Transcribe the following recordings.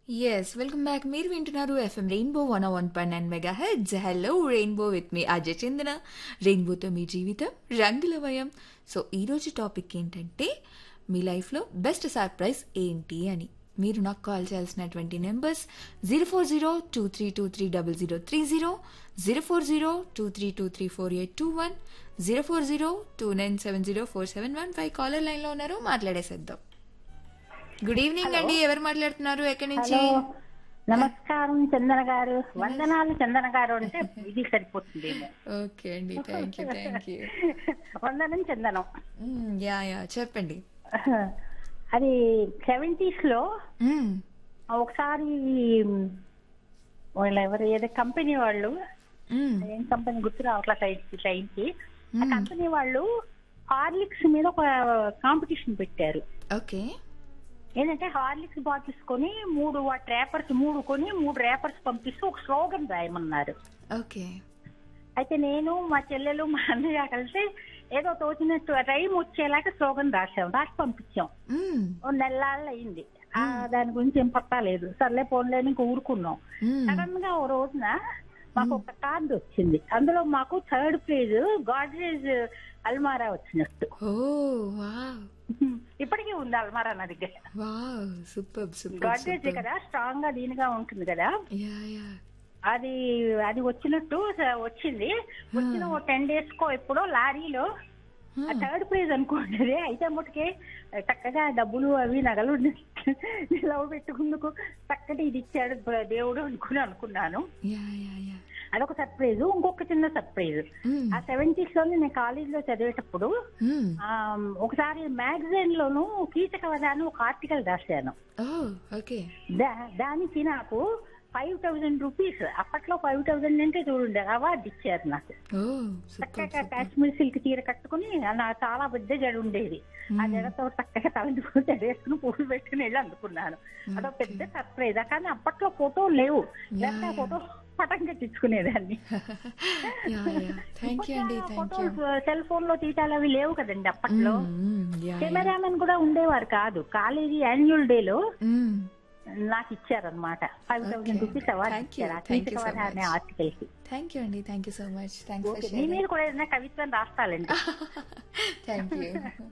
Yes welcome back మీరు వింటున్నారు FM Rainbow one one point nine mega hits hello Rainbow with మీ అజయ్ చందన రెయిన్బోతో మీ జీవితం రంగులమయం సో ఈరోజు టాపిక్ ఏంటంటే మీ లైఫ్లో బెస్ట్ సర్ప్రైజ్ ఏంటి అని మీరు నాకు కాల్ చేయాల్సినటువంటి numbers zero four zero two three two three double zero three zero zero four zero two three two three four eight two one zero four zero two nine seven zero four seven one five caller లైన్లో ఉన్నారు మాట్లాడేసేద్దాం good evening అండి ఎవరు మాట్లాడుతున్నారు ఎక్కడి నుంచి hello నమస్కారం చందన గారు వందనాలు చందన గారు అంటే ఇది సరిపోతుందేమో ఓకే అండి థ్యాంక్ యూ థ్యాంక్ యూ వందనం చందనం యా యా చెప్పండి అది సెవెంటీస్ లో మ్మ్. ఒకసారి వాళ్ళు ఎవరు ఏదో కంపెనీ వాళ్ళు మ్మ్. ఏం కంపెనీ గుర్తు రావట్లా టైంకి ఆ కంపెనీ వాళ్ళు హార్లిక్స్ మీద ఒక కాంపిటీషన్ పెట్టారు ఓకే ఏంటంటే హార్లిక్స్ బాటిల్స్ కొని మూడు ర్యాపర్స్ మూడు కొని మూడు ర్యాపర్స్ పంపిస్తూ ఒక స్లోగన్ రాయమన్నారు ఓకే అయితే నేను మా చెల్లెలు మా అన్నయ్య కలిసి ఏదో తోచినట్టు టైం వచ్చేలాగా స్లోగన్ రాసాం రాసి పంపించాం మ్మ్. ఓ నెలలు అయింది ఆ దాని గురించి ఏం పత్తా లేదు సర్లే పోన్లేని ఇంక ఊరుకున్నాం మ్మ్. సడన్ గా ఓ రోజున మాకు ఒక కార్డు వచ్చింది అందులో మాకు థర్డ్ ప్రైజ్ గాడ్రేజ్ అల్మారా వచ్చినట్టు ఓ వావ్ ఇప్పటికీ ఉంది అల్మారా నా దగ్గర వావ్ సూపర్ సూపర్ గాడ్రేజ్ కదా స్ట్రాంగ్ గా దీనిగా ఉంటుంది కదా యా యా అది అది వచ్చినట్టు స- వచ్చింది వచ్చిన ఓ టెన్ డేస్ కో ఎప్పుడో లారీలో ఆ థర్డ్ ప్రైజ్ అనుకోండి అది. అయితే ముట్టుకే చక్కగా డబ్బులు అవి నగలు నిలవ పెట్టుకుందుకు చక్కటి ఇది ఇచ్చాడు ప్ర- దేవుడు అనుకుని అనుకున్నాను యా యా యా అదొక సర్ప్రైజ్ ఇంకొక చిన్న సర్ప్రైజ్ మ్మ్. ఆ సెవెంటీస్ లోనే నేను కాలేజీలో చదివేటప్పుడు మ్మ్. ఆ, ఒకసారి మ్యాగజైన్ లోను కీచక వదాను ఒక ఆర్టికల్ రాశాను ఓ ఓకే దా- దానికి నాకు ఫైవ్ థౌజండ్ రూపీస్ అప్పట్లో ఫైవ్ థౌజండ్ అంటే చూడండి అవార్డు ఇచ్చారు నాకు ఓ సూపర్ చక్కగా కాశ్మీర్ సిల్క్ చీర కట్టుకుని నా చాలా పెద్ద జడ ఉండేది ఆ జడతో చక్కగా తలంటుకుని జడేసుకుని పూలు పెట్టుకుని వెళ్ళి అందుకున్నాను అదొక పెద్ద సర్ప్రైజ్ కానీ అప్పట్లో ఫోటో లేవు లేకపోతే ఆ ఫోటో పటం కట్టించుకునేదాన్ని యా యా థ్యాంక్ యూ అండి thank you photos cell phone లో తీయటాలు అవి లేవు కదండి అప్పట్లో యా కెమెరామెన్ కూడా ఉండేవారు కాదు కాలేజీ యాన్యువల్ డే లో మ్మ్. నాకు ఇచ్చారనమాట five thousand rupees award Thank you. ఇచ్చారు ఆ Thank you so కీచకవధ అనే much. ఆర్టికల్ కి థ్యాంక్ యూ అండి thank you so much thanks for okay మీ షేరింగ్ మీద కూడా ఏదైనా కవిత్వం రాస్తాలండి thank you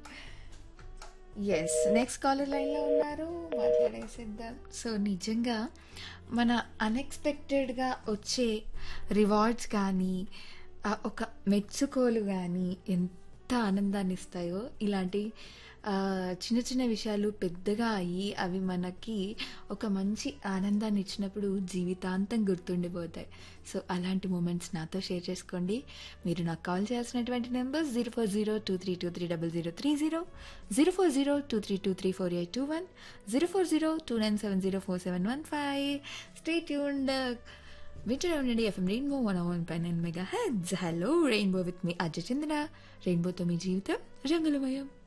yes next caller లైన్లో ఉన్నారు మాట్లాడేసిద్దాం సో నిజంగా మన అన్ఎక్స్పెక్టెడ్గా వచ్చే రివార్డ్స్ కానీ ఆ ఒక మెచ్చుకోలు కానీ ఎంత ఆనందాన్ని ఇస్తాయో ఇలాంటి ఆ, చిన్న చిన్న విషయాలు పెద్దగా అయ్యి అవి మనకి ఒక మంచి ఆనందాన్ని ఇచ్చినప్పుడు జీవితాంతం గుర్తుండిపోతాయి సో అలాంటి మూమెంట్స్ నాతో షేర్ చేసుకోండి మీరు నాకు కాల్ చేయాల్సినటువంటి number zero four zero two three two three double zero three zero zero four zero two three two three four eight two one zero four zero two nine seven zero four seven one five stay tuned వింటూనే ఉండండి FM Rainbow one one పై nine mega hits hello Rainbow with మీ అజయ్ చంద్ర రెయిన్బోతో మీ జీవితం రంగులమయం